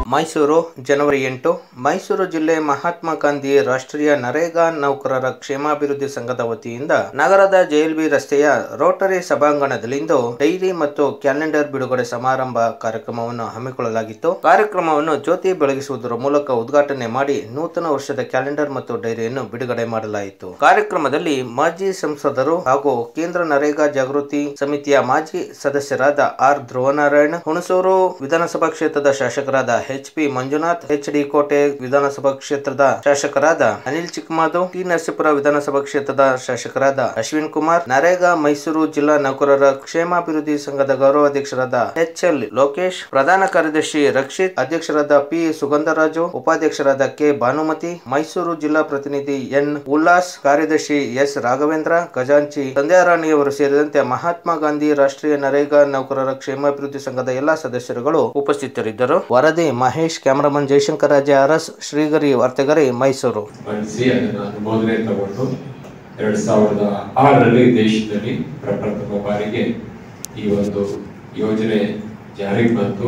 ಮೈಸೂರು ಜನವರಿ ಎಂಟು ಮೈಸೂರು ಜಿಲ್ಲೆ ಮಹಾತ್ಮ ಗಾಂಧಿ ರಾಷ್ಟ್ರೀಯ ನರೇಗಾ ನೌಕರರ ಕ್ಷೇಮಾಭಿವೃದ್ಧಿ ಸಂಘದ ವತಿಯಿಂದ ನಗರದ ಜೆಎಲ್ಬಿ ರಸ್ತೆಯ ರೋಟರಿ ಸಭಾಂಗಣದಲ್ಲಿಂದು ಡೈರಿ ಮತ್ತು ಕ್ಯಾಲೆಂಡರ್ ಬಿಡುಗಡೆ ಸಮಾರಂಭ ಕಾರ್ಯಕ್ರಮವನ್ನು ಹಮ್ಮಿಕೊಳ್ಳಲಾಗಿತ್ತು ಕಾರ್ಯಕ್ರಮವನ್ನು ಜ್ಯೋತಿ ಬೆಳಗಿಸುವುದರ ಮೂಲಕ ಉದ್ಘಾಟನೆ ಮಾಡಿ ನೂತನ ವರ್ಷದ ಕ್ಯಾಲೆಂಡರ್ ಮತ್ತು ಡೈರಿಯನ್ನು ಬಿಡುಗಡೆ ಮಾಡಲಾಯಿತು ಕಾರ್ಯಕ್ರಮದಲ್ಲಿ ಮಾಜಿ ಸಂಸದರು ಹಾಗೂ ಕೇಂದ್ರ ನರೇಗಾ ಜಾಗೃತಿ ಸಮಿತಿಯ ಮಾಜಿ ಸದಸ್ಯರಾದ ಆರ್ ಧ್ರುವನಾರಾಯಣ ಹುಣಸೂರು ವಿಧಾನಸಭಾ ಕ್ಷೇತ್ರದ ಶಾಸಕರಾದ H P Manjunath H D Kote ವಿಧಾನಸಭಾ ಕ್ಷೇತ್ರದ ಶಾಸಕರಾದ ಅನಿಲ್ ಚಿಕ್ಕಮಾದು ಟಿ ನರಸೀಪುರ ವಿಧಾನಸಭಾ ಕ್ಷೇತ್ರದ ಶಾಸಕರಾದ ಅಶ್ವಿನ್ ಕುಮಾರ್ ನರೇಗಾ ಮೈಸೂರು ಜಿಲ್ಲಾ ನೌಕರರ ಕ್ಷೇಮಾಭಿವೃದ್ಧಿ ಸಂಘದ ಗೌರವಾಧ್ಯಕ್ಷರಾದ ಎಚ್ ಎಲ್ ಲೋಕೇಶ್ ಪ್ರಧಾನ ಕಾರ್ಯದರ್ಶಿ ರಕ್ಷಿತ್ ಅಧ್ಯಕ್ಷರಾದ ಪಿ ಸುಗಂಧರಾಜು ಉಪಾಧ್ಯಕ್ಷರಾದ ಕೆ ಭಾನುಮತಿ ಮೈಸೂರು ಜಿಲ್ಲಾ ಪ್ರತಿನಿಧಿ ಎನ್ ಉಲ್ಲಾಸ್ ಕಾರ್ಯದರ್ಶಿ ಎಸ್ ರಾಘವೇಂದ್ರ ಖಜಾಂಚಿ ಸಂಧ್ಯಾರಾಣಿಯವರು ಸೇರಿದಂತೆ ಮಹಾತ್ಮ ಗಾಂಧಿ ರಾಷ್ಟ್ರೀಯ ನರೇಗಾ ನೌಕರರ ಕ್ಷೇಮಾಭಿವೃದ್ಧಿ ಸಂಘದ ಎಲ್ಲಾ ಸದಸ್ಯರುಗಳು ಉಪಸ್ಥಿತರಿದ್ದರು ವರದಿ ಮಹೇಶ್ ಕ್ಯಾಮರಾಮನ್ ಜಯಶಂಕರ್ ರಾಜೆ ಅರಸ್ ಶ್ರೀಗರಿ ವಾರ್ತೆಗರಿ ಮೈಸೂರು ಮಂಡಿಸಿ ಅದನ್ನು ಅನುಮೋದನೆ ತಗೊಂಡು ಎರಡ್ ಸಾವಿರದ ಆರರಲ್ಲಿ ದೇಶದಲ್ಲಿ ಪ್ರಪ್ರಥಮ ಬಾರಿಗೆ ಈ ಒಂದು ಯೋಜನೆ ಜಾರಿಗೆ ಬಂತು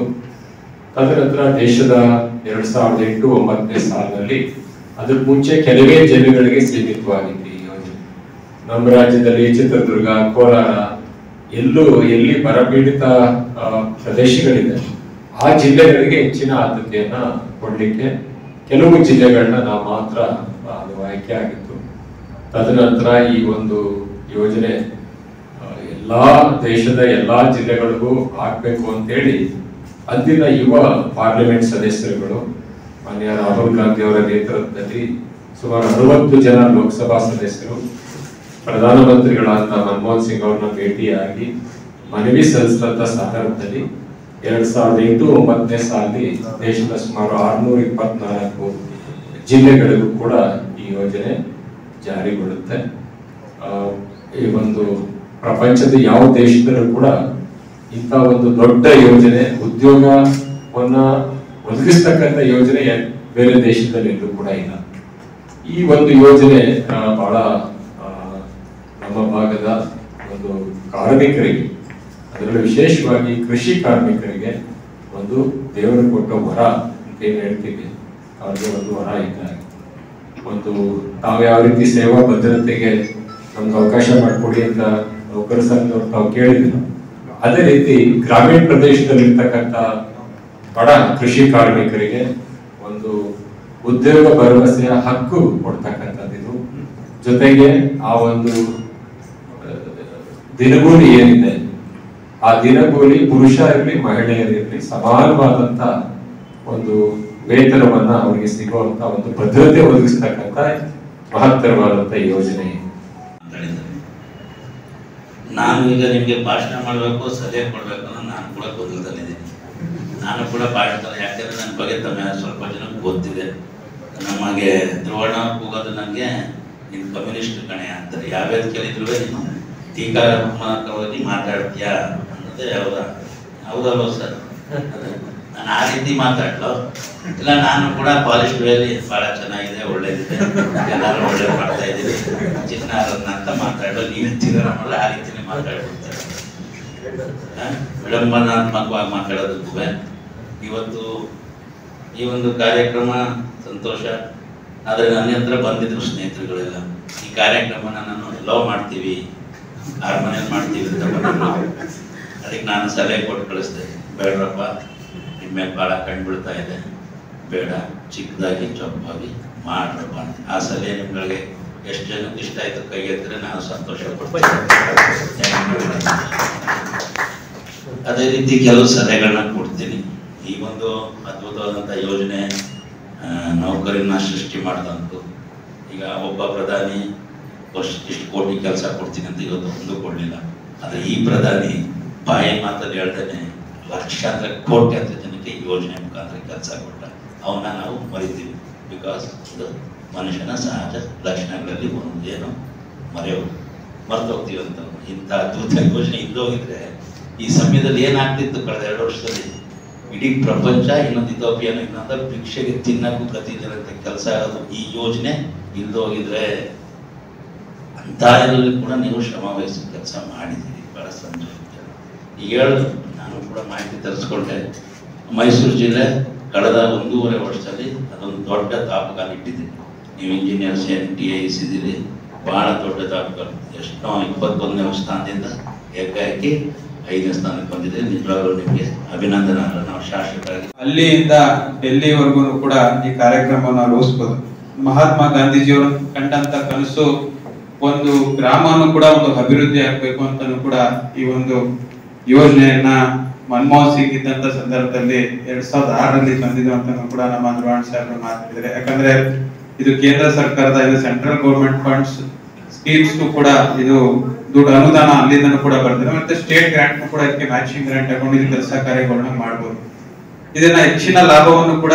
ತದನಂತರ ದೇಶದ ಎರಡ್ ಸಾವಿರದ ಎಂಟು ಒಂಬತ್ತನೇ ಸಾಲಿನಲ್ಲಿ ಅದ್ರ ಮುಂಚೆ ಕೆಲವೇ ಜಿಲ್ಲೆಗಳಿಗೆ ಸೀಮಿತವಾಗಿತ್ತು ಈ ಯೋಜನೆ ನಮ್ಮ ರಾಜ್ಯದಲ್ಲಿ ಚಿತ್ರದುರ್ಗ ಕೋಲಾರ ಎಲ್ಲೂ ಎಲ್ಲಿ ಬರಪೀಡಿತ ಆ, ಪ್ರದೇಶಗಳಿದೆ ಆ ಜಿಲ್ಲೆಗಳಿಗೆ ಹೆಚ್ಚಿನ ಆದ್ಯತೆಯನ್ನ ಕೊಡ್ಲಿಕ್ಕೆ ಕೆಲವು ಜಿಲ್ಲೆಗಳನ್ನ ನಾವು ಮಾತ್ರ ಅದು ಆಯ್ಕೆ ಆಗಿತ್ತು ತದನಂತರ ಈ ಒಂದು ಯೋಜನೆ ಆ, ಎಲ್ಲಾ ದೇಶದ ಎಲ್ಲಾ ಜಿಲ್ಲೆಗಳಿಗೂ ಆಗ್ಬೇಕು ಅಂತೇಳಿ ಅಂದಿನ ಯುವ ಪಾರ್ಲಿಮೆಂಟ್ ಸದಸ್ಯರುಗಳು ಮಾನ್ಯ ರಾಹುಲ್ ಗಾಂಧಿ ಅವರ ನೇತೃತ್ವದಲ್ಲಿ ಸುಮಾರು ಅರವತ್ತು ಜನ ಲೋಕಸಭಾ ಸದಸ್ಯರು ಪ್ರಧಾನಮಂತ್ರಿಗಳಾದ ಮನಮೋಹನ್ ಸಿಂಗ್ ಅವ್ರನ್ನ ಭೇಟಿಯಾಗಿ ಮನವಿ ಸಲ್ಲಿಸಿದಂತ ಸಂದರ್ಭದಲ್ಲಿ ಎರಡ್ ಸಾವಿರದ ಎಂಟು ಒಂಬತ್ತನೇ ಸಾಲಿ ದೇಶದ ಸುಮಾರು ಆರ್ನೂರ ಇಪ್ಪತ್ನಾಲ್ಕು ಜಿಲ್ಲೆಗಳಿಗೂ ಕೂಡ ಈ ಯೋಜನೆ ಜಾರಿಗೊಳ್ಳುತ್ತೆ ಆ, ಈ ಒಂದು ಪ್ರಪಂಚದ ಯಾವ ದೇಶದಲ್ಲೂ ಕೂಡ ಇಂಥ ಒಂದು ದೊಡ್ಡ ಯೋಜನೆ ಉದ್ಯೋಗವನ್ನ ಒದಗಿಸ್ತಕ್ಕಂಥ ಯೋಜನೆ ಬೇರೆ ದೇಶದಲ್ಲಿ ಎಲ್ಲೂ ಕೂಡ ಇಲ್ಲ ಈ ಒಂದು ಯೋಜನೆ ಆ, ಬಹಳ ಆ, ನಮ್ಮ ಭಾಗದ ಒಂದು ಕಾರ್ಮಿಕರಿಗೆ ಅದರಲ್ಲೂ ವಿಶೇಷವಾಗಿ ಕೃಷಿ ಕಾರ್ಮಿಕರಿಗೆ ಒಂದು ದೇವರು ಕೊಟ್ಟ ವರ ಅಂತ ಏನ್ ಹೇಳ್ತೀವಿ ಅವ್ರಿಗೆ ಒಂದು ವರ ಇದ್ದಾಗ ಒಂದು ತಾವು ಯಾವ ರೀತಿ ಸೇವಾ ಭದ್ರತೆಗೆ ನಮ್ಗೆ ಅವಕಾಶ ಮಾಡಿಕೊಡಿ ಅಂತ ನೌಕರ ಸಂಘದವ್ರು ತಾವು ಕೇಳಿದ್ರು ಅದೇ ರೀತಿ ಗ್ರಾಮೀಣ ಪ್ರದೇಶದಲ್ಲಿ ಇರ್ತಕ್ಕಂಥ ಬಡ ಕೃಷಿ ಕಾರ್ಮಿಕರಿಗೆ ಒಂದು ಉದ್ಯೋಗ ಭರವಸೆಯ ಹಕ್ಕು ಕೊಡ್ತಕ್ಕಂಥದ್ದು ಜೊತೆಗೆ ಆ ಒಂದು ಆ, ದಿನಗೂಲಿ ಏನಿದೆ ಆ ದಿನಗೂಲಿ ಪುರುಷ ಇರಲಿ ಮಹಿಳೆಯರಿರಲಿ ಸಮಾನವಾದಂತ ಒಂದು ವೇತನವನ್ನ ಅವರಿಗೆ ಸಿಗುವಂತ ಒಂದು ಭದ್ರತೆ ಒದಗಿಸ್ತಕ್ಕಂಥ ಮಹತ್ತರವಾದಂತ ಯೋಜನೆ ಇದು. ಅಂತ ಹೇಳಿದ್ದಾರೆ ನಾನು ಈಗ ನಿಮಗೆ ಭಾಷಣ ಮಾಡಬೇಕು ಸಲಹೆ ಕೊಡಬೇಕು ಅನ್ನೋ ನಾನು ಕೂಡ ಗೊಂದಲದಲ್ಲಿದ್ದೀನಿ ನಾನು ಕೂಡ ಭಾಷಣ ಯಾಕಂದ್ರೆ ನನ್ನ ಬಗ್ಗೆ ತಮ್ಮ ಸ್ವಲ್ಪ ಜನಕ್ಕೆ ಗೊತ್ತಿದೆ ನಮಗೆ ಧ್ರುವಣ ಹೋಗೋದು ನನಗೆ ನೀನು ಕಮ್ಯುನಿಸ್ಟ್ ಕಣೆ ಅಂತಾರೆ ಯಾವ್ಯಾವ್ದು ಕೇಳಿದ್ರು ನೀನು ಟೀಕಾತ್ಮಕವಾಗಿ ಮಾತಾಡ್ತೀಯಾ ಅನ್ನೋದೇ ಅವರ ಹೌದಲ್ವ ಸರ್ ನಾನು ಆ ರೀತಿ ಮಾತಾಡ್ಲೋ ಇಲ್ಲ ನಾನು ಕೂಡ ಪಾಲಿಶ್ ವೇಲಿ ಬಹಳ ಚೆನ್ನಾಗಿದೆ ಒಳ್ಳೇದಿದೆ ಎಲ್ಲರೂ ಒಳ್ಳೆ ಮಾಡ್ತಾ ಇದ್ದೀವಿ ಚಿನ್ನಾರನ್ನ ಅಂತ ಮಾತಾಡೋ ನೀವು ಚಿನ್ನರಲ್ಲ ಆ ರೀತಿನೇ ಮಾತಾಡ್ಬಿಡ್ತಾರೆ ಆ, ವಿಡಂಬನಾತ್ಮಕವಾಗಿ ಮಾತಾಡೋದಕ್ಕೂ ಇವತ್ತು ಈ ಒಂದು ಕಾರ್ಯಕ್ರಮ ಸಂತೋಷ ಆದರೆ ನನ್ನ ಹತ್ರ ಬಂದಿದ್ರು ಸ್ನೇಹಿತರುಗಳೆಲ್ಲ ಈ ಕಾರ್ಯಕ್ರಮನ ನಾನು ಲವ್ ಮಾಡ್ತೀವಿ ಆರ್ ಮನೇಲಿ ಮಾಡ್ತೀವಿ ಅಂತ ಬಂದಿದ್ರು ಅದಕ್ಕೆ ನಾನು ಸಲಹೆ ಕೊಟ್ಟು ಕಳಿಸ್ದೆ ಬೇಡ್ರಪ್ಪ ನಿಮ್ಮ ಮೇಲೆ ಭಾಳ ಕಣ್ಬಿಡ್ತಾ ಇದೆ ಬೇಡ ಚಿಕ್ಕದಾಗಿ ಚೊಪ್ಪಾಗಿ ಮಾಡ್ರಪ್ಪ ಅಂತ ಆ ಸಲಹೆ ನಿಮ್ಗಳಿಗೆ ಎಷ್ಟು ಜನಕ್ಕೆ ಇಷ್ಟ ಆಯ್ತು ಕೈ ಎತ್ತಿದ್ರೆ ನಾನು ಸಂತೋಷ ಪಡ್ತೀನಿ ಅದೇ ರೀತಿ ಕೆಲವು ಸಲಹೆಗಳನ್ನ ಕೊಡ್ತೀನಿ ಈ ಒಂದು ಅದ್ಭುತವಾದಂಥ ಯೋಜನೆ ಆ, ನೌಕರನ್ನ ಸೃಷ್ಟಿ ಮಾಡಿದಂತು ಈಗ ಒಬ್ಬ ಪ್ರಧಾನಿ ವರ್ಷ ಇಷ್ಟು ಕೋಟಿ ಕೆಲಸ ಕೊಡ್ತೀನಿ ಅಂತ ಇವತ್ತು ಒಂದು ಕೊಡಲಿಲ್ಲ ಆದರೆ ಈ ಪ್ರಧಾನಿ ಬಾಯಿ ಮಾತಲ್ಲಿ ಹೇಳ್ತಾನೆ ಲಕ್ಷಾಂತರ ಕೋಟಿ ಅಂತ ಜನಕ್ಕೆ ಈ ಯೋಜನೆ ಮುಖಾಂತರ ಕೆಲಸ ಕೊಟ್ಟ ಅವನ್ನ ನಾವು ಮರಿತೀವಿ ಬಿಕಾಸ್ ಇದು ಮನುಷ್ಯನ ಸಹಜ ಲಕ್ಷಣಗಳಲ್ಲಿ ಒಂದು ಏನು ಮರೆಯೋದು ಮರ್ತೋಗ್ತೀವಿ ಅಂತ ಇಂಥ ಅದ್ಭುತ ಯೋಜನೆ ಇಲ್ಲೋಗಿದ್ರೆ ಈ ಸಮಯದಲ್ಲಿ ಏನಾಗ್ತಿತ್ತು ಕಳೆದ ಎರಡು ವರ್ಷದಲ್ಲಿ ಇಡೀ ಪ್ರಪಂಚ ಇನ್ನೊಂದು ಇಥೋಪಿಯನ್ ಇನ್ನೊಂದು ಭಿಕ್ಷೆಗೆ ತಿನ್ನಕ್ಕೂ ಪ್ರತಿದಿನದ ಕೆಲಸ ಆಗೋದು ಈ ಯೋಜನೆ ಇಲ್ಲೋಗಿದ್ರೆ ಅಂತ ಇದರಲ್ಲಿ ಕೂಡ ನೀವು ಶ್ರಮ ವಹಿಸಿ ಕೆಲಸ ಮಾಡಿದ್ದೀರಿ ಬಹಳ ಸಂತೋಷ ಈಗ ಹೇಳಿದ್ರು ನಾನು ಕೂಡ ಮಾಹಿತಿ ತರಿಸ್ಕೊಂಡೆ ಮೈಸೂರು ಜಿಲ್ಲೆ ಕಳೆದ ಒಂದೂವರೆ ವರ್ಷದಲ್ಲಿ ಅದೊಂದು ದೊಡ್ಡ ತಾಪಕ ಇಟ್ಟಿದೆ ನೀವು ಇಂಜಿನಿಯರ್ಸ್ ಏನ್ ಟಿ ಐಸ್ ಇದ್ದೀರಿ ಬಹಳ ದೊಡ್ಡ ತಾಪಕ ಎಷ್ಟೋ ಇಪ್ಪತ್ತೊಂದನೇ ಸ್ಥಾನದಿಂದ ಏಕಾಏಕಿ ಐದನೇ ಸ್ಥಾನಕ್ಕೆ ಬಂದಿದೆ ನಿಜವಾಗ್ಲೂ ನಿಮಗೆ ಅಭಿನಂದನೆ ನಾವು ಶಾಸಕರಾಗಿ ಅಲ್ಲಿಯಿಂದ ಡೆಲ್ಲಿವರೆಗೂ ಕೂಡ ಈ ಕಾರ್ಯಕ್ರಮವನ್ನು ರೂಪಿಸಬಹುದು ಮಹಾತ್ಮ ಗಾಂಧೀಜಿಯವರು ಕಂಡಂತ ಕನಸು ಒಂದು ಗ್ರಾಮವನ್ನು ಕೂಡ ಒಂದು ಅಭಿವೃದ್ಧಿ ಆಗ್ಬೇಕು ಅಂತಾನು ಕೂಡ ಈ ಒಂದು ಯೋಜನೆಯನ್ನ ಮನಮೋಹನ್ ಸಿಂಗ್ ಇದ್ದಂತ ಸಂದರ್ಭದಲ್ಲಿ ಎರಡ್ ಸಾವಿರದ ಆರರಲ್ಲಿ ತಂದಿದ್ದು ಅಂತಾನು ಕೂಡ ನಮ್ಮ ಧ್ರುವಣ್ ಸಾಹೇಬರು ಮಾತಾಡಿದ್ದಾರೆ ಯಾಕಂದ್ರೆ ಇದು ಕೇಂದ್ರ ಸರ್ಕಾರದ ಇದು ಸೆಂಟ್ರಲ್ ಗೌರ್ಮೆಂಟ್ ಫಂಡ್ಸ್ ಸ್ಕೀಮ್ಸ್ ಕೂಡ ಇದು ದುಡ್ಡು ಅನುದಾನ ಅಲ್ಲಿಂದನೂ ಕೂಡ ಬರ್ತದೆ ಮತ್ತೆ ಸ್ಟೇಟ್ ಗ್ರಾಂಟ್ ಕೂಡ ಇದಕ್ಕೆ ಮ್ಯಾಚಿಂಗ್ ಗ್ರಾಂಟ್ ತಗೊಂಡು ಇದು ಕೆಲಸ ಕಾರ್ಯಗಳನ್ನ ಮಾಡಬಹುದು ಇದನ್ನ ಹೆಚ್ಚಿನ ಲಾಭವನ್ನು ಕೂಡ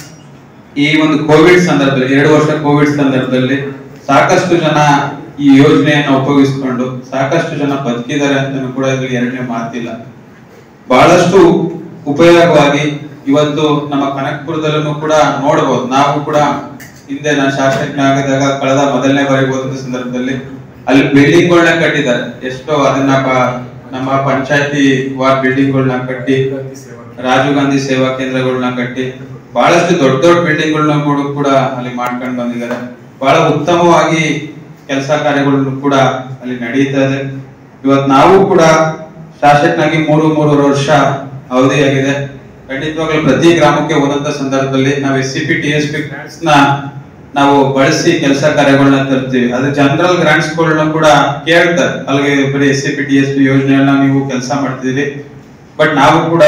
ಈ ಒಂದು ಕೋವಿಡ್ ಸಂದರ್ಭದಲ್ಲಿ ಎರಡು ವರ್ಷ ಕೋವಿಡ್ ಸಂದರ್ಭದಲ್ಲಿ ಸಾಕಷ್ಟು ಜನ ಈ ಯೋಜನೆಯನ್ನ ಉಪಯೋಗಿಸಿಕೊಂಡು ಸಾಕಷ್ಟು ಜನ ಬದುಕಿದ್ದಾರೆ ಅಂತ ಕೂಡ ಇದ್ರಲ್ಲಿ ಎರಡನೇ ಮಾತಿಲ್ಲ ಬಹಳಷ್ಟು ಉಪಯೋಗವಾಗಿ ಇವತ್ತು ನಮ್ಮ ಕನಕಪುರದಲ್ಲೂ ಕೂಡ ನೋಡಬಹುದು ನಾವು ಕೂಡ ಹಿಂದೆ ನಾನು ಶಾಸಕನಾಗಿದ್ದಾಗ ಕಳೆದ ಮೊದಲನೇ ಬಾರಿ ಹೋದ ಸಂದರ್ಭದಲ್ಲಿ ಅಲ್ಲಿ ಬಿಲ್ಡಿಂಗ್ ಗಳನ್ನ ಕಟ್ಟಿದ್ದಾರೆ ಎಷ್ಟೋ ಅದನ್ನ ಪ- ನಮ್ಮ ಪಂಚಾಯತಿ ವಾರ್ಡ್ ಬಿಲ್ಡಿಂಗ್ ಗಳನ್ನ ಕಟ್ಟಿ ರಾಜೀವ್ ಗಾಂಧಿ ಸೇವಾ ಕೇಂದ್ರಗಳನ್ನ ಕಟ್ಟಿ ಬಹಳಷ್ಟು ದೊಡ್ಡ ದೊಡ್ಡ ಬಿಲ್ಡಿಂಗ್ ಗಳನ್ನ ಕೂಡ ಕೂಡ ಅಲ್ಲಿ ಮಾಡ್ಕೊಂಡು ಬಂದಿದ್ದಾರೆ ಬಹಳ ಉತ್ತಮವಾಗಿ ಕೆಲಸ ಕಾರ್ಯಗಳನ್ನು ಕೂಡ ಅಲ್ಲಿ ನಡೀತಾ ಇದೆ ಇವತ್ತು ನಾವು ಕೂಡ ಶಾಸಕನಾಗಿ ಮೂರು ಮೂರುವರೆ ವರ್ಷ ಅವಧಿಯಾಗಿದೆ ಖಂಡಿತವಾಗ್ಲೂ ಪ್ರತಿ ಗ್ರಾಮಕ್ಕೆ ಹೋದಂತ ಸಂದರ್ಭದಲ್ಲಿ ನಾವು S C P T S P grants ನ ನಾವು ಬಳಸಿ ಕೆಲಸ ಕಾರ್ಯಗಳನ್ನ ತರ್ತೀವಿ ಅದು ಜನರಲ್ ಗ್ರಾಂಟ್ಸ್ ಗಳನ್ನ ಕೂಡ ಕೇಳ್ತಾರೆ ಅಲ್ಲಿಗೆ ಬರೀ S C P T S P ಯೋಜನೆಯನ್ನ ನೀವು ಕೆಲಸ ಮಾಡ್ತಿದ್ದೀರಿ ಬಟ್ ನಾವು ಕೂಡ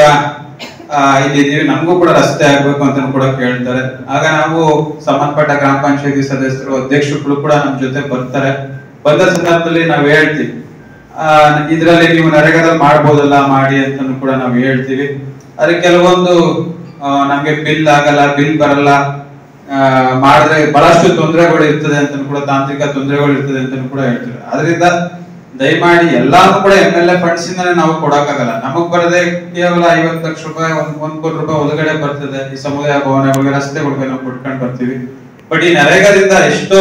ಆ, ಇಲ್ಲಿ ಇದೀವಿ ನಮಗೂ ಕೂಡ ರಸ್ತೆ ಆಗ್ಬೇಕು ಅಂತ ಕೂಡ ಕೇಳ್ತಾರೆ ಆಗ ನಾವು ಸಂಬಂಧಪಟ್ಟ ಗ್ರಾಮ ಪಂಚಾಯತಿ ಸದಸ್ಯರು ಅಧ್ಯಕ್ಷರುಗಳು ಕೂಡ ನಮ್ ಜೊತೆ ಬರ್ತಾರೆ ಬಂದ ಸಂದರ್ಭದಲ್ಲಿ ನಾವು ಹೇಳ್ತೀವಿ ಆ, ಇದ್ರಲ್ಲಿ ನೀವು ನರೇಗಾದಲ್ಲಿ ಮಾಡ್ಬೋದಲ್ಲ ಮಾಡಿ ಅಂತ ಕೂಡ ನಾವು ಹೇಳ್ತೀವಿ ಅದಕ್ಕೆ ಕೆಲವೊಂದು ಆ, ನಮ್ಗೆ ಬಿಲ್ ಆಗಲ್ಲ ಬಿಲ್ ಬರಲ್ಲ ಆ, ಮಾಡಿದ್ರೆ ಬಹಳಷ್ಟು ತೊಂದರೆಗಳು ಇರ್ತದೆ ಅಂತ ಕೂಡ ತಾಂತ್ರಿಕ ತೊಂದರೆಗಳು ಇರ್ತದೆ ಅಂತ ಕೂಡ ಹೇಳ್ತಾರೆ ಅದರಿಂದ ದಯಮಾಡಿ ಎಲ್ಲಾನು ಕೂಡ ಎಂ ಎಲ್ ಎ ಫಂಡ್ಸ್ ಇಂದಾನೆ ನಾವು ಕೊಡಕ್ಕಾಗಲ್ಲ ನಮಗ್ ಬರದೆ ಕೇವಲ ಐವತ್ತು ಲಕ್ಷ ರೂಪಾಯಿ ಒಂದ್ ಒಂದ್ ಕೋಟಿ ರೂಪಾಯಿ ಒಳಗಡೆ ಬರ್ತದೆ ಈ ಸಮುದಾಯ ಭವನಗಳಿಗೆ ರಸ್ತೆಗಳಿಗೆ ನಾವು ಕೊಟ್ಕೊಂಡು ಬರ್ತೀವಿ ಬಟ್ ಈ ನರೇಗಾದಿಂದ ಎಷ್ಟೋ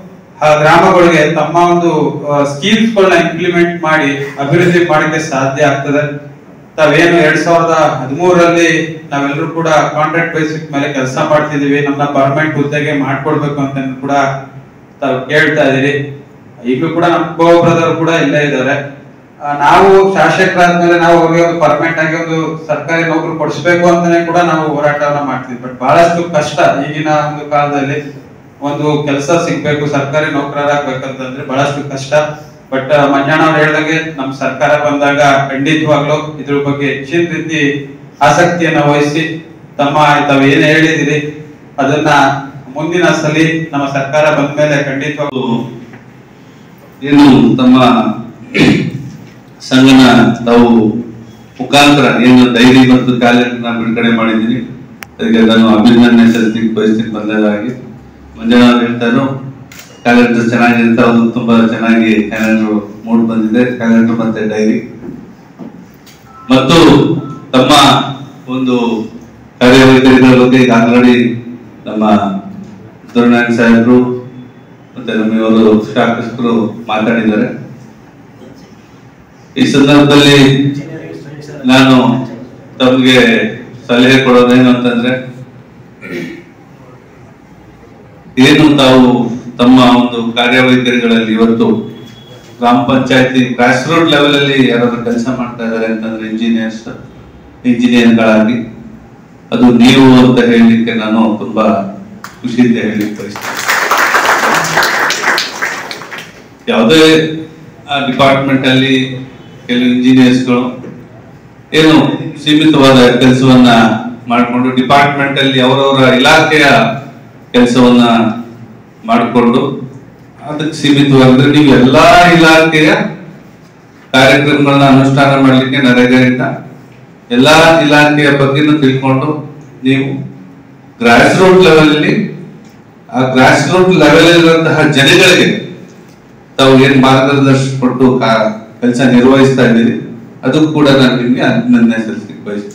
ಆ ಗ್ರಾಮಗಳಿಗೆ ತಮ್ಮ ಒಂದು ಸ್ಕೀಮ್ಸ್ ಗಳನ್ನ ಇಂಪ್ಲಿಮೆಂಟ್ ಮಾಡಿ ಅಭಿವೃದ್ಧಿ ಮಾಡಕ್ಕೆ ಸಾಧ್ಯ ಆಗ್ತದೆ ತಾವೇನು ಎರಡ್ ಸಾವಿರದ ಹದಿಮೂರರಲ್ಲಿ ನಾವೆಲ್ಲರೂ ಕೂಡ ಕಾಂಟ್ರಾಕ್ಟ್ ಬೇಸಿಕ್ ಮೇಲೆ ಕೆಲಸ ಮಾಡ್ತಿದೀವಿ ನಮ್ಮನ್ನ ಪರ್ಮನೆಂಟ್ ಹುದ್ದೆಗೆ ಮಾಡ್ಕೊಡ್ಬೇಕು ಅಂತ ಕೂಡ ತಾವು ಕೇಳ್ತಾ ಇದೀರಿ ಈಗಲೂ ಕೂಡ ನಮ್ಮ ಗೋ ಬ್ರದರ್ ಕೂಡ ಇಲ್ಲೇ ಇದ್ದಾರೆ ಆ, ನಾವು ಶಾಸಕರಾದ್ಮೇಲೆ ನಾವು ಅವ್ರಿಗೆ ಒಂದು ಪರ್ಮನೆಂಟ್ ಆಗಿ ಒಂದು ಸರ್ಕಾರಿ ನೌಕರಿ ಕೊಡಿಸ್ಬೇಕು ಅಂತಾನೆ ಕೂಡ ನಾವು ಹೋರಾಟವನ್ನ ಮಾಡ್ತೀವಿ ಬಟ್ ಬಹಳಷ್ಟು ಕಷ್ಟ ಈಗಿನ ಒಂದು ಕಾಲದಲ್ಲಿ ಒಂದು ಕೆಲಸ ಸಿಗ್ಬೇಕು ಸರ್ಕಾರಿ ನೌಕರರಾಗ್ಬೇಕಂತಂದ್ರೆ ಬಹಳಷ್ಟು ಕಷ್ಟ ಬಟ್ ಮಂಜಾಣ ಅವ್ರು ಹೇಳ್ದಂಗೆ ನಮ್ ಸರ್ಕಾರ ಬಂದಾಗ ಖಂಡಿತವಾಗ್ಲೂ ಇದ್ರ ಬಗ್ಗೆ ಹೆಚ್ಚಿನ ರೀತಿ ಆಸಕ್ತಿಯನ್ನ ವಹಿಸಿ ತಮ್ಮ ತಾವ್ ಏನ್ ಹೇಳಿದಿರಿ ಅದನ್ನ ಮುಂದಿನ ಸಲಿ ನಮ್ಮ ಸರ್ಕಾರ ಬಂದ್ಮೇಲೆ ಖಂಡಿತವಾಗ್ಲೂ ಏನು ತಮ್ಮ ಸಂಘನ ತಾವು ಮುಖಾಂತರ ಏನು ಡೈರಿ ಮತ್ತು ಕ್ಯಾಲೆಂಡರ್ ಬಿಡುಗಡೆ ಮಾಡಿದ್ದೀನಿ ಅದಕ್ಕೆ ನಾನು ಅಭಿನಂದನೆ ಸಲ್ಲಿಸಲಿಕ್ಕೆ ಬಯಸ್ತೀನಿ ಬಂದದಾಗಿ ಮಂಜಣ್ಣ ಅವ್ರು ಹೇಳ್ತಾರೋ ಕ್ಯಾಲೆಂಡರ್ ಚೆನ್ನಾಗಿರುತ್ತೆ ಅದು ತುಂಬಾ ಚೆನ್ನಾಗಿ ಕ್ಯಾಲೆಂಡರ್ ಮೂಡ್ ಬಂದಿದೆ ಕ್ಯಾಲೆಂಡರ್ ಮತ್ತೆ ಡೈರಿ ಮತ್ತು ತಮ್ಮ ಒಂದು ಕಾರ್ಯವೈಖರಿಗಳ ಬಗ್ಗೆ ಈಗ ಆಲ್ರೆಡಿ ನಮ್ಮ ದುರ್ನಾಯಕ್ ಸಾಹೇಬರು ಮತ್ತೆ ನಮ್ಮ ಇವರು ಶಾಸಕರು ಮಾತಾಡಿದ್ದಾರೆ ಈ ಸಂದರ್ಭದಲ್ಲಿ ನಾನು ತಮಗೆ ಸಲಹೆ ಕೊಡೋದೇನು ಅಂತಂದ್ರೆ ಏನು ತಾವು ತಮ್ಮ ಒಂದು ಕಾರ್ಯವೈಖರಿಗಳಲ್ಲಿ ಇವತ್ತು ಗ್ರಾಮ ಪಂಚಾಯತಿ ಗ್ರಾಸ್ ರೂಟ್ ಲೆವೆಲ್ ಅಲ್ಲಿ ಯಾರಾದ್ರೂ ಕೆಲಸ ಮಾಡ್ತಾ ಇದ್ದಾರೆ ಅಂತಂದ್ರೆ ಇಂಜಿನಿಯರ್ಸ್ ಇಂಜಿನಿಯರ್ಗಳಾಗಿ ಅದು ನೀವು ಅಂತ ಹೇಳಲಿಕ್ಕೆ ನಾನು ತುಂಬಾ ಖುಷಿಯಿಂದ ಹೇಳಲಿಕ್ಕೆ ಬಯಸ್ತೇನೆ ಯಾವುದೇ ಡಿಪಾರ್ಟ್ಮೆಂಟ್ ಅಲ್ಲಿ ಕೆಲವು ಇಂಜಿನಿಯರ್ಸ್ಗಳು ಏನು ಸೀಮಿತವಾದ ಕೆಲಸವನ್ನ ಮಾಡಿಕೊಂಡು ಡಿಪಾರ್ಟ್ಮೆಂಟ್ ಅಲ್ಲಿ ಅವರವರ ಇಲಾಖೆಯ ಕೆಲಸವನ್ನ ಮಾಡಿಕೊಂಡು ಅದಕ್ಕೆ ಸೀಮಿತವಾಗಿದ್ರೆ ನೀವು ಎಲ್ಲಾ ಇಲಾಖೆಯ ಕಾರ್ಯಕ್ರಮಗಳನ್ನ ಅನುಷ್ಠಾನ ಮಾಡಲಿಕ್ಕೆ ನರೇಗಾದಿಂದ ಎಲ್ಲಾ ಇಲಾಖೆಯ ಬಗ್ಗೆನೂ ತಿಳ್ಕೊಂಡು ನೀವು ಗ್ರಾಸ್ ರೂಟ್ ಲೆವೆಲ್ ಅಲ್ಲಿ ಆ ಗ್ರಾಸ್ ರೂಟ್ ಲೆವೆಲ್ ಇರುವಂತಹ ಜನಗಳಿಗೆ ತಾವು ಏನ್ ಮಾರ್ಗದರ್ಶನ ಕೊಟ್ಟು ಕೆಲಸ ನಿರ್ವಹಿಸ್ತಾ ಇದ್ದೀರಿ ಅದು ಕೂಡ ನಾನು ನಿಮ್ಗೆ ಅಭಿನಂದನೆ ಸಲ್ಲಿಸಲಿಕ್ಕೆ ಬಯಸ್ತೀನಿ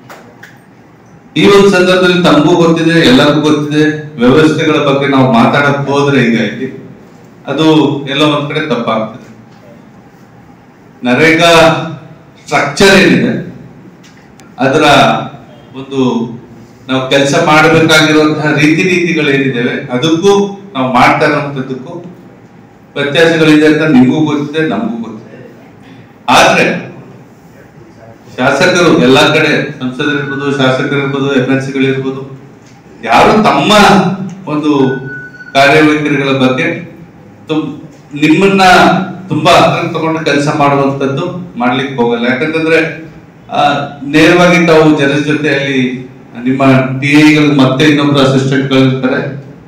ಈ ಒಂದು ಸಂದರ್ಭದಲ್ಲಿ ತಮಗೂ ಗೊತ್ತಿದೆ ಎಲ್ಲರಿಗೂ ಗೊತ್ತಿದೆ ವ್ಯವಸ್ಥೆಗಳ ಬಗ್ಗೆ ನಾವು ಮಾತಾಡಕ್ ಹೋದ್ರೆ ಈಗ ಇಲ್ಲಿ ಅದು ಎಲ್ಲೋ ಒಂದ್ ಕಡೆ ತಪ್ಪಾಗ್ತದೆ ನರೇಗಾ ಸ್ಟ್ರಕ್ಚರ್ ಏನಿದೆ ಅದರ ಒಂದು ನಾವು ಕೆಲಸ ಮಾಡಬೇಕಾಗಿರುವಂತಹ ರೀತಿ ನೀತಿಗಳೇನಿದ್ದಾವೆ ಅದಕ್ಕೂ ನಾವು ಮಾಡ್ತಾ ಇರುವಂತದ್ದಕ್ಕೂ ವ್ಯತ್ಯಾಸಗಳಿದೆ ಅಂತ ನಿಮಗೂ ಗೊತ್ತಿದೆ ನಮಗೂ ಗೊತ್ತಿದೆ ಆದ್ರೆ ಶಾಸಕರು ಎಲ್ಲಾ ಕಡೆ ಸಂಸದರಿರ್ಬೋದು ಶಾಸಕರಿರ್ಬೋದು ಎಂ ಎಲ್ ಸಿಗಳಿರ್ಬೋದು ಯಾರು ತಮ್ಮ ಒಂದು ಕಾರ್ಯವೈಖರಿಗಳ ಬಗ್ಗೆ ತುಂ- ನಿಮ್ಮನ್ನ ತುಂಬಾ ಹತ್ರ ತಗೊಂಡು ಕೆಲಸ ಮಾಡುವಂತದ್ದು ಮಾಡ್ಲಿಕ್ಕೆ ಹೋಗಲ್ಲ ಯಾಕಂತಂದ್ರೆ ಆ, ನೇರವಾಗಿ ತಾವು ಜನರ ಜೊತೆಯಲ್ಲಿ ನಿಮ್ಮ ಟಿ ಐಗಳು ಮತ್ತೆ ಇನ್ನೊಬ್ರು ಅಸಿಸ್ಟೆಂಟ್ಗಳು ಇರ್ತಾರೆ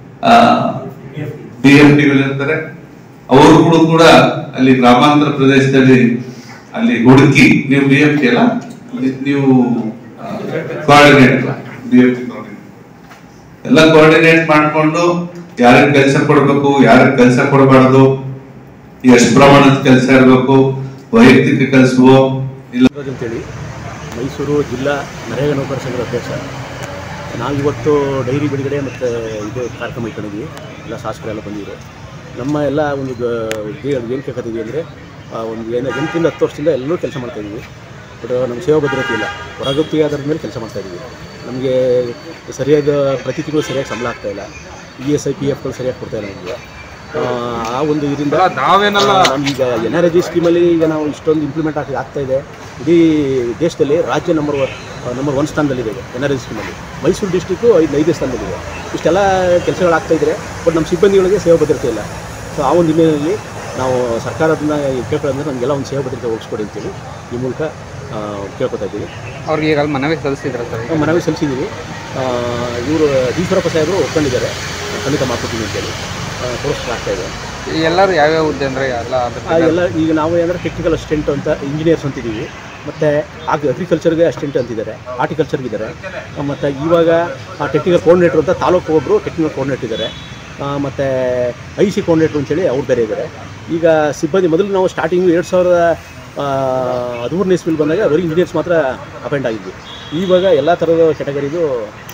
ಡಿ ಎಂ ಟಿಗಳು ಇರ್ತಾರೆ ಅವರು ಕೂಡ ಅಲ್ಲಿ ಗ್ರಾಮಾಂತರ ಪ್ರದೇಶದಲ್ಲಿ ಅಲ್ಲಿ ಹುಡುಕಿ ನೀವು ಬಿ ಎಂ ಟಿ ಅಲ್ಲ ನಿ- ನೀವು ಕೋಆರ್ಡಿನೇಟರ್ ಬಿ ಎಂ ಟಿ ಎಲ್ಲ ಕೋಆರ್ಡಿನೇಟ್ ಮಾಡ್ಕೊಂಡು ಯಾರಿಗೆ ಕೆಲಸ ಕೊಡ್ಬೇಕು ಯಾರಿಗೆ ಕೆಲಸ ಕೊಡಬಾರ್ದು ಎಷ್ಟು ಪ್ರಮಾಣದ ಕೆಲಸ ಇರಬೇಕು ವೈಯಕ್ತಿಕ ಕೆಲಸವೋ ಇಲ್ಲ ನಾಗರಾಜ್ ಅಂತೇಳಿ ಮೈಸೂರು ಜಿಲ್ಲಾ ನರೇಗಾ ನೌಕರ ಸಂಘದ ಅಧ್ಯಕ್ಷ ನಾವಿವತ್ತು ಡೈರಿ ಬಿಡುಗಡೆ ಮತ್ತು ಇದು ಕಾರ್ಯಕ್ರಮ ಇಟ್ಕೊಂಡಿದ್ವಿ ಎಲ್ಲ ಶಾಸಕರೆಲ್ಲ ಬಂದಿದ್ರು ನಮ್ಮ ಎಲ್ಲ ಒಂದು ಏನು ಕೇಳ್ಕೊತಿದ್ವಿ ಅಂದರೆ ಒಂದು ಏನು ಎಂಟರಿಂದ ಹತ್ತು ವರ್ಷದಿಂದ ಎಲ್ಲರೂ ಕೆಲಸ ಮಾಡ್ತಾಯಿದ್ವಿ ಬಟ್ ನಮ್ಮ ಸೇವಾ ಭದ್ರತೆ ಇಲ್ಲ ಹೊರಗುತ್ತಿಗೆ ಆಧಾರದ ಮೇಲೆ ಕೆಲಸ ಮಾಡ್ತಾಯಿದ್ವಿ ನಮಗೆ ಸರಿಯಾದ ಪ್ರತಿ ತಿಂಗಳು ಸರಿಯಾಗಿ ಸಂಬಳ ಆಗ್ತಾಯಿಲ್ಲ ಇ ಎಸ್ ಐ ಪಿ ಎಫ್ಗಳು ಸರಿಯಾಗಿ ಕೊಡ್ತಾಯಿಲ್ಲ ನಮಗೆ ಆ, ಆ ಒಂದು ಇದರಿಂದ ನಾವೇನಲ್ಲ ಈಗ ಎನ್ ಆರ್ ಜಿ ಸ್ಕೀಮಲ್ಲಿ ಈಗ ನಾವು ಇಷ್ಟೊಂದು ಇಂಪ್ಲಿಮೆಂಟ್ ಆಗಿ ಆಗ್ತಾ ಇದೆ ಇಡೀ ದೇಶದಲ್ಲಿ ರಾಜ್ಯ ನಂಬರ್ ನಂಬರ್ ಒನ್ ಸ್ಥಾನದಲ್ಲಿದೆ ಎನ್ ಆರ್ ಜಿ ಸ್ಕೀಮಲ್ಲಿ ಮೈಸೂರು ಡಿಸ್ಟಿಕ್ಕು ಐದು ಐದೇ ಸ್ಥಾನದಲ್ಲಿದೆ ಇಷ್ಟೆಲ್ಲ ಕೆಲಸಗಳಾಗ್ತಾ ಇದ್ರೆ ಬಟ್ ನಮ್ಮ ಸಿಬ್ಬಂದಿಗಳಿಗೆ ಸೇವಾ ಭದ್ರತೆ ಇಲ್ಲ ಸೊ ಆ ಒಂದು ಹಿನ್ನೆಲೆಯಲ್ಲಿ ನಾವು ಸರ್ಕಾರದನ್ನ ಕೇಳ್ಕೊಳ್ಳೋದ್ರೆ ನಮಗೆಲ್ಲ ಒಂದು ಸೇವಾ ಭದ್ರತೆ ಒದಗಿಸ್ಕೊಡಿ ಅಂತೇಳಿ ಈ ಮೂಲಕ ಆ, ಕೇಳ್ಕೊತಾ ಇದ್ದೀವಿ ಅವ್ರಿಗೆ ಈಗಲ್ಲಿ ಮನವಿ ಸಲ್ಲಿಸಿದ್ರ ಸರ್ ನಾವು ಮನವಿ ಸಲ್ಲಿಸಿದ್ದೀವಿ ಇವರು ಈಶ್ವರಪ್ಪ ಸಾಹೇಬರು ಒಪ್ಕೊಂಡಿದ್ದಾರೆ ಖಂಡಿತ ಮಾಡ್ಕೊತೀನಿ ಅಂತೇಳಿ ತೋರಿಸ್ಲಾಗ್ತಾ ಇದೆ ಈ ಎಲ್ಲರೂ ಯಾವ್ಯಾವ ಹುದ್ದೆ ಅಂದ್ರೆ ಎಲ್ಲ ಅದ್ರ ಆ, ಎಲ್ಲ ಈಗ ನಾವು ಏನಂದ್ರೆ ಟೆಕ್ನಿಕಲ್ ಅಸಿಸ್ಟೆಂಟ್ ಅಂತ ಇಂಜಿನಿಯರ್ಸ್ ಅಂತಿದ್ದೀವಿ ಮತ್ತು ಆಗ ಅಗ್ರಿಕಲ್ಚರ್ಗೆ ಅಸಿಸ್ಟೆಂಟ್ ಅಂತಿದ್ದಾರೆ ಹಾರ್ಟಿಕಲ್ಚರ್ಗೆ ಇದ್ದಾರೆ ಮತ್ತು ಇವಾಗ ಆ ಟೆಕ್ನಿಕಲ್ ಕೋರ್ಡಿನೇಟ್ರ್ ಅಂತ ತಾಲೂಕು ಒಬ್ಬರು ಟೆಕ್ನಿಕಲ್ ಕೋರ್ಡಿನೇಟರ್ ಇದ್ದಾರೆ ಮತ್ತು ಐ ಸಿ ಕೋರ್ಡಿನೇಟ್ರ್ ಅಂತೇಳಿ ಅವ್ರು ಬೇರೆ ಇದ್ದಾರೆ ಈಗ ಸಿಬ್ಬಂದಿ ಮೊದಲು ನಾವು ಸ್ಟಾರ್ಟಿಂಗು ಎರಡು ಸಾವಿರದ ಹದಿಮೂರನೇ ಇಸ್ವಿಲ್ ಬಂದಾಗ ಬರೀ ಇಂಜಿನಿಯರ್ಸ್ ಮಾತ್ರ ಅಪಾಯಿಂಟ್ ಆಗಿದ್ವಿ ಇವಾಗ ಎಲ್ಲ ಥರದ ಕೆಟಗರಿದು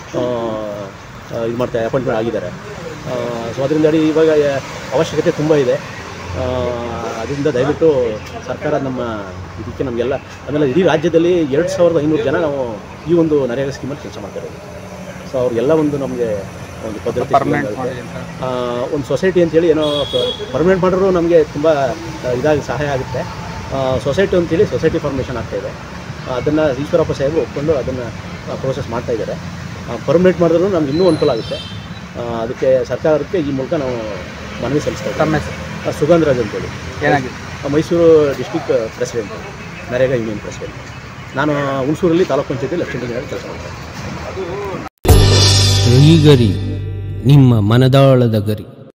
ಇದು ಮಾಡ್ತಾ ಅಪಾಯಿಂಟ್ಮೆಂಟ್ ಆಗಿದ್ದಾರೆ ಸೊ ಅದರಿಂದ ಇವಾಗ ಅವಶ್ಯಕತೆ ತುಂಬ ಇದೆ ಆ, ಅದರಿಂದ ದಯವಿಟ್ಟು ಸರ್ಕಾರ ನಮ್ಮ ಇದಕ್ಕೆ ನಮಗೆಲ್ಲ ಆಮೇಲೆ ಇಡೀ ರಾಜ್ಯದಲ್ಲಿ ಎರಡು ಸಾವಿರದ ಐನೂರು ಜನ ನಾವು ಈ ಒಂದು ನರೇಗಾ ಸ್ಕೀಮಲ್ಲಿ ಕೆಲಸ ಮಾಡ್ತಾ ಇರೋದು ಸೊ ಅವ್ರಿಗೆಲ್ಲ ಒಂದು ನಮಗೆ ಒಂದು ಪದ್ಧತಿ ಪರ್ಮನೆಂಟ್ ಮಾಡಿ ಸಿಗಂಗಾಗುತ್ತೆ. ಅಂತ ಆ, ಒಂದು ಸೊಸೈಟಿ ಅಂತೇಳಿ ಏನೋ ಪರ್ಮನೆಂಟ್ ಮಾಡಿದ್ರು ನಮಗೆ ತುಂಬ ಇದಾಗಿ ಸಹಾಯ ಆಗುತ್ತೆ ಸೊಸೈಟಿ ಅಂತೇಳಿ ಸೊಸೈಟಿ ಫಾರ್ಮೇಷನ್ ಆಗ್ತಾಯಿದೆ ಅದನ್ನು ಈಶ್ವರಪ್ಪ ಸಾಹೇಬರು ಒಪ್ಕೊಂಡು ಅದನ್ನು ಪ್ರೋಸೆಸ್ ಮಾಡ್ತಾ ಇದ್ದಾರೆ ಪರ್ಮನೆಂಟ್ ಮಾಡಿದ್ರು ನಮ್ಗೆ ಇನ್ನೂ ಅನುಕೂಲ ಆಗುತ್ತೆ ಆ, ಅದಕ್ಕೆ ಸರ್ಕಾರಕ್ಕೆ ಈ ಮೂಲಕ ನಾವು ಮನವಿ ಸಲ್ಲಿಸ್ತಾ ತಮ್ಮ ಇದ್ದೀವಿ ಹೆಸರು ಆ, ಸುಗಂಧರಾಜ್ ಅಂತೇಳಿ ಏನಾಗಿದೆ ಆ, Mysuru district president NREGA union president ನಾನು ಹುಣಸೂರಲ್ಲಿ ತಾಲೂಕು ಪಂಚಾಯತಿ ಲೆಫ್ಟಿನೆಂಟ್ ಇಂಜಿನಿಯರ್ ಕೆಲಸ ಮಾಡ್ತೇನೆ ಗರಿ ನಿಮ್ಮ ಮನದಾಳದ ಗರಿ